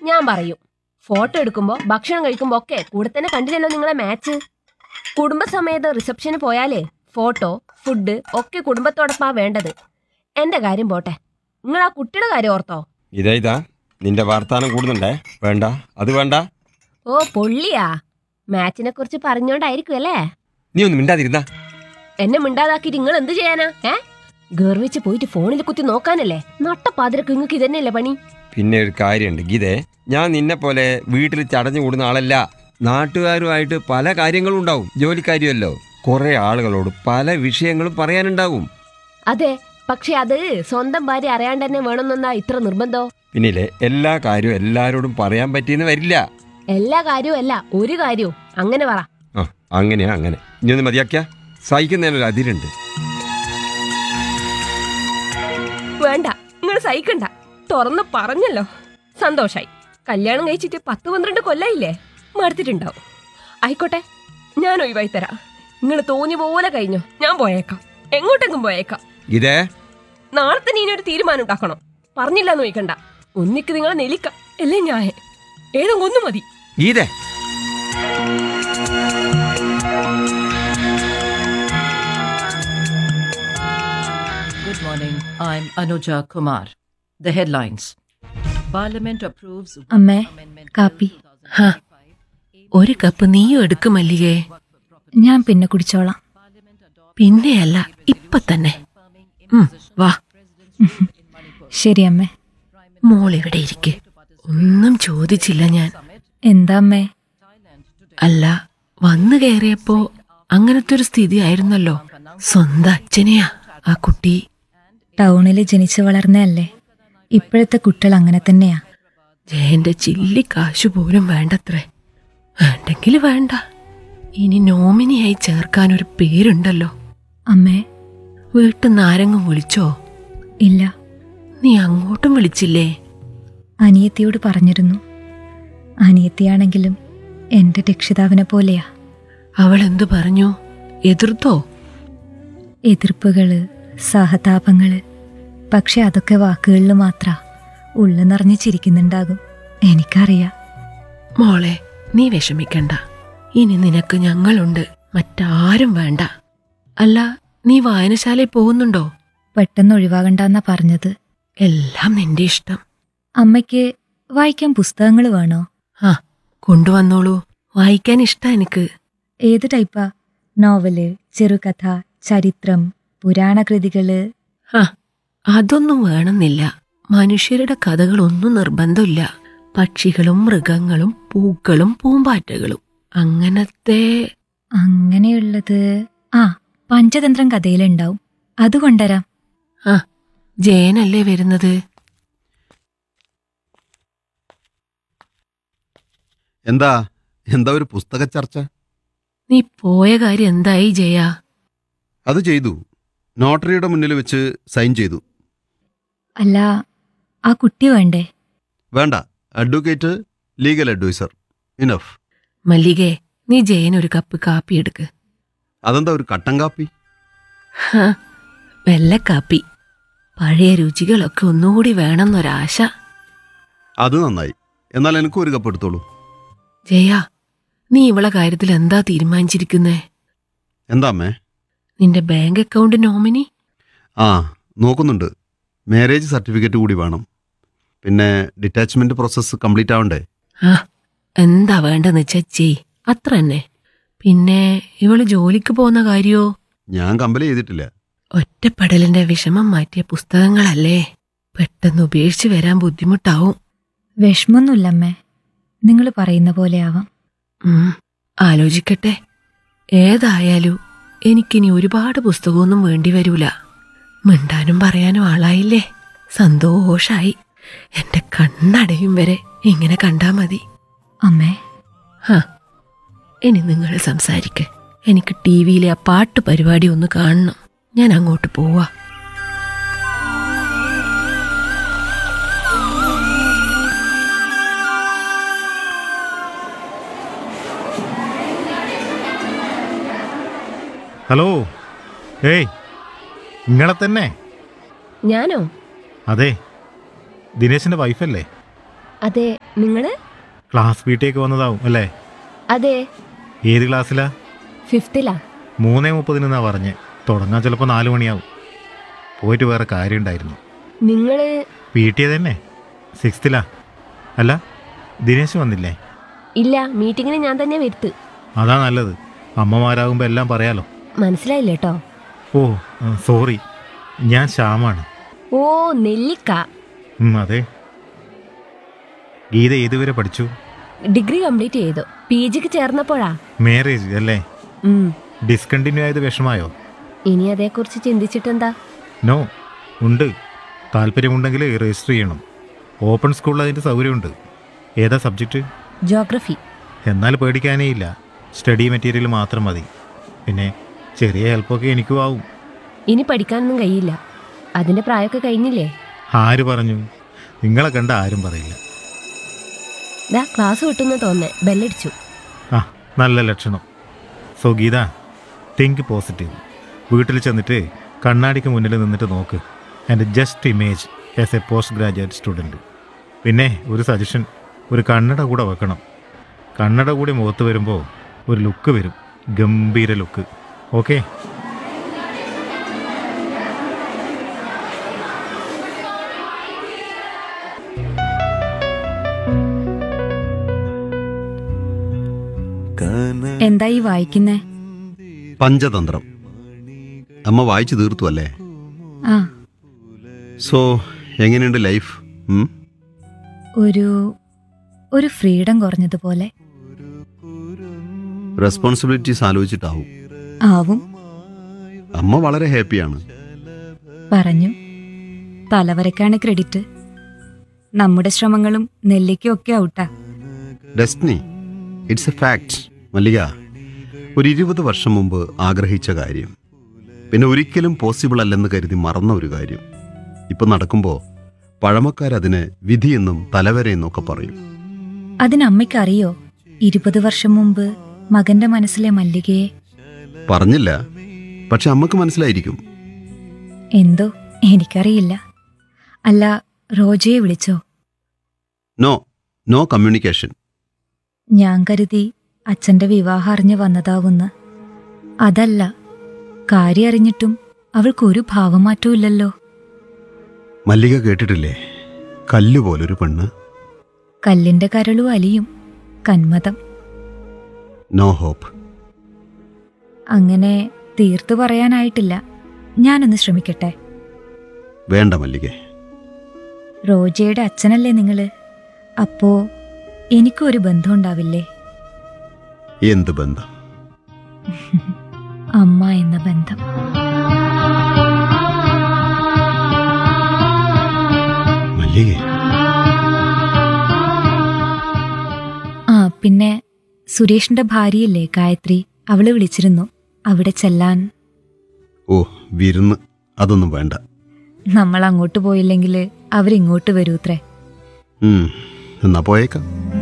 ഞാൻ പറയും ഫോട്ടോ എടുക്കുമ്പോ ഭക്ഷണം കഴിക്കുമ്പോ ഒക്കെ കൂടെ തന്നെ കണ്ടില്ലല്ലോ നിങ്ങളെ മാച്ച് കുടുംബസമേതം റിസപ്ഷന് പോയാലേ ഫോട്ടോ ഫുഡ് ഒക്കെ കുടുംബത്തോടൊപ്പാ വേണ്ടത് എന്റെ കാര്യം പോട്ടെ നിങ്ങൾ ആ കുട്ടിയുടെ കാര്യം ഓർത്തോ ഇതാ ഇതാ നിന്റെ വാർത്താനം കൂടുന്നുണ്ടേ വേണ്ട അത് വേണ്ട ഓ പൊള്ളിയാ മാച്ചിനെ കുറിച്ച് പറഞ്ഞോണ്ടായിരിക്കും അല്ലേ നീ ഒന്ന് മിണ്ടാതിരുന്നാ എന്നെ മിണ്ടാതാക്കിയിട്ട് നിങ്ങൾ എന്ത് ചെയ്യാനാ ഏ ഗർവിച്ച് പോയിട്ട് ഫോണിൽ കുത്തി നോക്കാനല്ലേ നട്ടപ്പാതിരക്ക് നിങ്ങൾക്ക് ഇതന്നെയല്ലേ പണി പിന്നെ ഒരു കാര്യമുണ്ട് ഗീതേ ഞാൻ നിന്നെ പോലെ വീട്ടിൽ ചടഞ്ഞു കൂടുന്ന ആളല്ല നാട്ടുകാരുമായിട്ട് പല കാര്യങ്ങളും ഉണ്ടാവും ജോലിക്കാരിയല്ലോ കുറെ ആളുകളോട് പല വിഷയങ്ങളും പറയാനുണ്ടാവും അതെ പക്ഷെ അത് സ്വന്തം ഭാര്യ അറിയാണ്ട് തന്നെ വേണമെന്നാ ഇത്ര നിർബന്ധോ പിന്നില്ലേ എല്ലാ കാര്യവും എല്ലാരോടും പറയാൻ പറ്റിയെന്ന് വരില്ല എല്ലാ കാര്യവും അല്ല ഒരു കാര്യവും അങ്ങനെ പറ ആ അങ്ങനെയാ അങ്ങനെ ഇനി ഒന്ന് മതിയാക്കിയ സഹിക്കുന്നതിനൊരു അതിരുണ്ട് വേണ്ട നിങ്ങൾ സഹിക്കണ്ട തുറന്ന് പറഞ്ഞല്ലോ സന്തോഷായി കല്യാണം കഴിച്ചിട്ട് പത്ത് പന്ത്രണ്ട് കൊല്ലായില്ലേ മടുത്തിട്ടുണ്ടാവും ആയിക്കോട്ടെ ഞാൻ ഒഴിവായി തരാം നിങ്ങൾ തോന്നിയ പോലെ കഴിഞ്ഞോ ഞാൻ പോയേക്കാം എങ്ങോട്ടെങ്കിലും പോയേക്കാം ഗീതേ നാളെ തന്നെ ഇനി ഒരു തീരുമാനം ഉണ്ടാക്കണം പറഞ്ഞില്ല എന്ന് ചോദിക്കണ്ട ഒന്നിക്ക് നിങ്ങളെ നെലിക്ക അല്ലേ ഞാൻ ഏതെങ്കിലും ഒന്ന് മതി ഗീതേ Good morning. I'm Anuja Kumar. The headlines. Parliament approves അമ്മേ കാപ്പി ഹാ ഒരു കപ്പ് നീയും എടുക്കും മല്ലികേ ഞാൻ പിന്നെ കുടിച്ചോളാം പിന്നെയല്ല ഇപ്പൊ തന്നെ ഉം, വാ ശരി അമ്മേ മോൾ ഇവിടെ ഇരിക്കെ ഒന്നും ചോദിച്ചില്ല ഞാൻ എന്താ അമ്മേ അല്ല വന്നു കയറിയപ്പോ അങ്ങനത്തെ ഒരു സ്ഥിതി ആയിരുന്നല്ലോ സ്വന്തം അച്ഛനെയാ ആ കുട്ടി ടൗണിൽ ജനിച്ചു വളർന്നതല്ലേ ഇപ്പോഴത്തെ കുട്ടികൾ അങ്ങനെ തന്നെയാ ജയന്റെ ചില്ലി കാശു പോലും വേണ്ടത്രേ വേണ്ടെങ്കിൽ വേണ്ട ഇനി നോമിനിയായി ചേർക്കാൻ ഒരു പേരുണ്ടല്ലോ അമ്മേ വീട്ടിൽ നിന്ന് ആരെങ്കിലും വിളിച്ചോ ഇല്ല നീ അങ്ങോട്ടും വിളിച്ചില്ലേ അനിയത്തിയോട് പറഞ്ഞിരുന്നു അനിയത്തിയാണെങ്കിലും എന്റെ രക്ഷിതാവിനെ പോലെയാ അവൾ എന്തു പറഞ്ഞു എതിർത്തോ എതിർപ്പുകള് സഹതാപങ്ങള് പക്ഷെ അതൊക്കെ വാക്കുകളിൽ മാത്ര ഉള്ളു നിറഞ്ഞു ചിരിക്കുന്നുണ്ടാകും എനിക്കറിയാം മോളെ നീ വിഷമിക്കണ്ട ഇനി നിനക്ക് ഞങ്ങളുണ്ട് മറ്റാരും വേണ്ട അല്ല നീ വായനശാലയിൽ പോകുന്നുണ്ടോ പെട്ടെന്ന് ഒഴിവാകണ്ടെന്നാ പറഞ്ഞത് എല്ലാം നിന്റെ ഇഷ്ടം അമ്മയ്ക്ക് വായിക്കാൻ പുസ്തകങ്ങൾ വേണോ ആ കൊണ്ടുവന്നോളൂ വായിക്കാൻ ഇഷ്ടാ എനിക്ക് ഏത് ടൈപ്പാ നോവല് ചെറുകഥ ചരിത്രം പുരാണകൃതികള് ആ അതൊന്നും വേണമെന്നില്ല മനുഷ്യരുടെ കഥകളൊന്നും നിർബന്ധമില്ല പക്ഷികളും മൃഗങ്ങളും പൂക്കളും പൂമ്പാറ്റകളും അങ്ങനത്തെ അങ്ങനെയുള്ളത് ആ പഞ്ചതന്ത്രം കഥയിലുണ്ടാവും അത് കൊണ്ടുവരാം ആ ജയനല്ലേ വരുന്നത് എന്താ എന്താ ഒരു പുസ്തക ചർച്ച നീ പോയ കാര്യം എന്തായി ജയ അത് ചെയ്തു നോട്ടറിയുടെ മുന്നിൽ വെച്ച് സൈൻ ചെയ്തു അല്ല ആ കുട്ടി വേണ്ടേ വേണ്ട അഡ്വക്കേറ്റ് ലീഗൽ അഡ്വൈസർ ഇനഫ് മല്ലികേ നീ ജയൻ ഒരു കപ്പ് കാപ്പി എടുക്ക് അതെന്താ ഒരു കട്ടൻ കാപ്പി ഹാ, വെള്ളക്കാപ്പി പഴയ രുചികളൊക്കെ ഒന്നുകൂടി വേണമെന്നൊരാശ അത് നന്നായി എന്നാൽ എനിക്കും ഒരു കപ്പ് എടുത്തോളൂ ജയ നീ ഇവളെ കാര്യത്തിൽ എന്താ തീരുമാനിച്ചിരിക്കുന്നേ എന്താ അമ്മേ നിന്റെ ബാങ്ക് അക്കൗണ്ട് നോമിനി ആ നോക്കുന്നുണ്ട് മാരേജ് സർട്ടിഫിക്കറ്റ് കൂടി വേണം പിന്നെ ഡിറ്റാച്ച്മെന്റ് പ്രോസസ്സ് കംപ്ലീറ്റ് ആവണ്ടേ ആ എന്താ വേണ്ടെന്ന് വെച്ചാ ചെയ് അത്ര തന്നെ പിന്നെ ഇവള് ജോലിക്ക് പോകുന്ന കാര്യോ ഞാൻ കമ്പൽ ചെയ്തിട്ടില്ല ഒറ്റപ്പെടലിന്റെ വിഷമം മാറ്റിയ പുസ്തകങ്ങളല്ലേ പെട്ടെന്ന് ഉപേക്ഷിച്ച് വരാൻ ബുദ്ധിമുട്ടാവും വിഷമൊന്നുമില്ലമ്മേ നിങ്ങൾ പറയുന്ന പോലെ ആവാം ഉം, ആലോചിക്കട്ടെ ഏതായാലും എനിക്കിനി ഒരുപാട് പുസ്തകമൊന്നും വേണ്ടി വരൂല മിണ്ടാനും പറയാനും ആളായില്ലേ സന്തോഷായി എന്റെ കണ്ണടയും വരെ ഇങ്ങനെ കണ്ടാ മതി അമ്മേ ഹാ ഇനി നിങ്ങൾ സംസാരിക്കെ എനിക്ക് ടി വിയിലെ ആ പാട്ട് പരിപാടി ഒന്ന് കാണണം ഞാൻ അങ്ങോട്ട് പോവാ ഹലോ ഏയ് നിങ്ങളെ തന്നെ ഞാനോ അതെ ദിനേശിന്റെ വൈഫല്ലേ അതെ നിങ്ങള് ക്ലാസ് വീട്ടിലേക്ക് വന്നതാവും അല്ലേ അതെ ഏത് ക്ലാസ്സിലാ ഫിഫ്തിലാ മൂന്നേ മുപ്പതിനെന്നാ പറഞ്ഞ് തുടങ്ങാൻ ചിലപ്പോൾ നാല് മണിയാവും പോയിട്ട് വേറെ കാര്യം ഉണ്ടായിരുന്നു നിങ്ങള് വീട്ടിൽ തന്നെ സിക്സ്ത്തിലാ അല്ല ദിനേശ് വന്നില്ലേ ഇല്ല മീറ്റിങ്ങിന് ഞാൻ തന്നെ വരുത്ത് അതാ നല്ലത് അമ്മമാരാകുമ്പോൾ എല്ലാം പറയാലോ മനസ്സിലായില്ല കേട്ടോ ഓ സോറി ഞാൻ ശ്യാമാണ് ഓ നെല്ലിക്ക ഉം, അതെ ഗീത ഏതുവരെ പഠിച്ചു ഡിഗ്രി കംപ്ലീറ്റ് ചെയ്തു പി ജിക്ക് ചേർന്നപ്പോഴാ മാരേജ് അല്ലേ ഉം. ഡിസ്കണ്ടിന്യൂ ആയത് വിഷമായോ ഇനി അതേക്കുറിച്ച് ചിന്തിച്ചിട്ടെന്താ നോ ഉണ്ട് താല്പര്യമുണ്ടെങ്കിൽ രജിസ്റ്റർ ചെയ്യണം ഓപ്പൺ സ്കൂളിൽ അതിൻ്റെ സൗകര്യമുണ്ട് ഏതാ സബ്ജക്റ്റ് ജോഗ്രഫി എന്നാൽ പേടിക്കാനേ ഇല്ല സ്റ്റഡി മെറ്റീരിയൽ മാത്രം മതി പിന്നെ ചെറിയ ഹെൽപ്പൊക്കെ എനിക്കും ആവും ഇനി പഠിക്കാനൊന്നും കഴിയില്ല അതിന്റെ പ്രായമൊക്കെ കഴിഞ്ഞില്ലേ ആര് പറഞ്ഞു നിങ്ങളെ കണ്ട ആരും പറയില്ല ദാ ക്ലാസ് വിട്ടെന്ന് തോന്നേ ബെല്ലടിച്ചു ആ നല്ല ലക്ഷണം സോ ഗീത തിങ്ക് പോസിറ്റീവ് വീട്ടിൽ ചെന്നിട്ട് കണ്ണാടിക്ക് മുന്നിൽ നിന്നിട്ട് നോക്ക് and just image as a post graduate student പിന്നെ ഒരു സജഷൻ ഒരു കണ്ണട കൂടെ വെക്കണം കണ്ണട കൂടി മുഖത്ത് വരുമ്പോൾ ഒരു ലുക്ക് വരും ഗംഭീര ലുക്ക് ഓക്കെ എന്താ ഈ വായിക്കുന്നേ പഞ്ചതന്ത്രം അമ്മ വായിച്ചു തീർത്തു അല്ലേ ആ സോ എങ്ങനെയുണ്ട് ലൈഫ് ഉം? ഒരു ഒരു ഫ്രീഡം കുറഞ്ഞതുപോലെ റെസ്പോൺസിബിലിറ്റീസ് ആലോചിച്ചിട്ടാവും ആവും അമ്മ വളരെ ഹാപ്പിയാണ് പറഞ്ഞു തലവരക്കാണ് ക്രെഡിറ്റ് നമ്മുടെ ശ്രമങ്ങളും നെല്ലിക്കും ഒക്കെ outta destiny it's a fact Mallika ഒരു ഇരുപത് വർഷം മുമ്പ് ആഗ്രഹിച്ച കാര്യം പിന്നെ ഒരിക്കലും പോസിബിൾ അല്ലെന്ന് കരുതി മറന്ന ഒരു കാര്യം ഇപ്പം നടക്കുമ്പോൾ പഴമക്കാരതിന് വിധിയെന്നും തലവരെയെന്നും ഒക്കെ പറയും അതിന് അമ്മയ്ക്കറിയോ ഇരുപത് വർഷം മുമ്പ് മകന്റെ മനസ്സിലെ മല്ലികയെ പറഞ്ഞില്ല പക്ഷെ അമ്മക്ക് മനസ്സിലായിരിക്കും എന്തോ എനിക്കറിയില്ല അല്ല റോജയെ വിളിച്ചോ നോ നോ കമ്മ്യൂണിക്കേഷൻ ഞാൻ കരുതി അച്ഛന്റെ വിവാഹം അറിഞ്ഞു വന്നതാവുന്ന് അതല്ല കാര്യം അറിഞ്ഞിട്ടും അവൾക്കൊരു ഭാവമാറ്റവും ഇല്ലല്ലോ മല്ലിക കേട്ടിട്ടില്ലേ കല്ലുപോലൊരു പെണ്ണ് കല്ലിന്റെ കരളു അലിയും കന്മതം നോ ഹോപ്പ് അങ്ങനെ തീർത്തു പറയാനായിട്ടില്ല ഞാനൊന്ന് ശ്രമിക്കട്ടെ വേണ്ട മല്ലികെ റോജയുടെ അച്ഛനല്ലേ നിങ്ങള് അപ്പോ എനിക്കും ഒരു ബന്ധം ഉണ്ടാവില്ലേ എന്ത് ബന്ധം അമ്മ എന്ന ബന്ധം മല്ലികെ ആ പിന്നെ സുരേഷിന്റെ ഭാര്യയില്ലേ ഗായത്രി അവള് വിളിച്ചിരുന്നു അവിടെ ചെല്ലാൻ ഓ വിരുന്ന് അതൊന്നും വേണ്ട നമ്മൾ അങ്ങോട്ട് പോയില്ലെങ്കിൽ അവരിങ്ങോട്ട് വരൂത്രേ ഉം, എന്നാ പോയേക്കാം